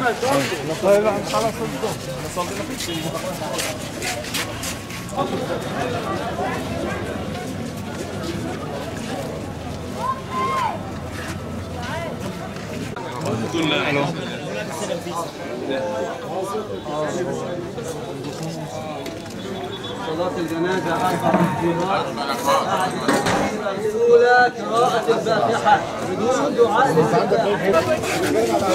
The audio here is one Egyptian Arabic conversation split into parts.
صلاة الجنازة أربع تكبيرات الأولى قراءة الفاتحة بدون دعاء للفتاح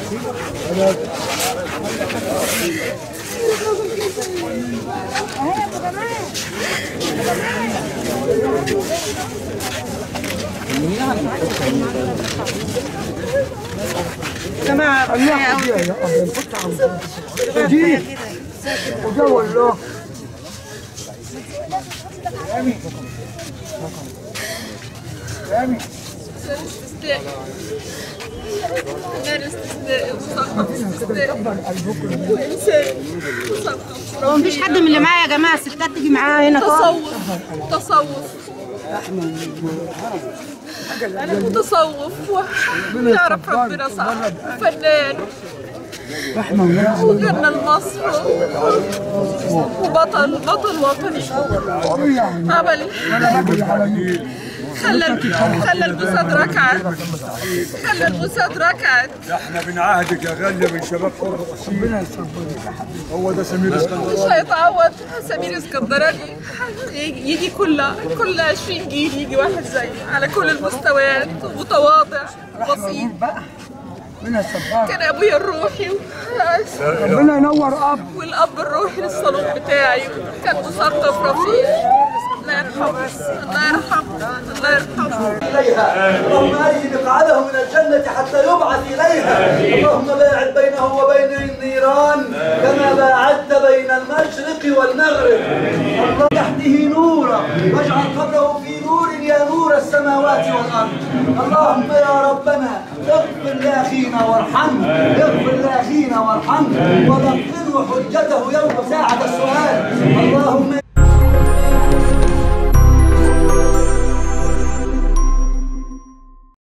هو مفيش حد من اللي معايا يا جماعه الستات تيجي معايا هنا خالص تصوف تصوف أنا متصوف ويعرف ربنا صعب فنان وغنى لمصر وبطل بطل وطني عمل خلى خلى الجسد ركعت خلى الجسد ركعت احنا بنعاهدك يا غاليه من شباب حر ربنا هو ده سمير اسكندر مش هيتعوض سمير اسكندراني يجي يجي كل كل 20 جيل يجي واحد زيه على كل المستويات متواضع بسيط كان ابويا الروحي ربنا ينور اب والاب الروحي للصالون بتاعي كان مثقف رفيع الله يرحمه الله يرحمه الله يرحمه إليها اللهم أري مقعده من الجنة حتى يبعث إليها اللهم باعد بينه وبين النيران كما باعدت بين المشرق والمغرب الله تحته نورا واجعل قبره في نور يا نور السماوات والأرض اللهم يا ربنا اغفر لأخينا وارحمه اغفر لأخينا وارحمه ولقنه حجته يوم ساعة السؤال اللهم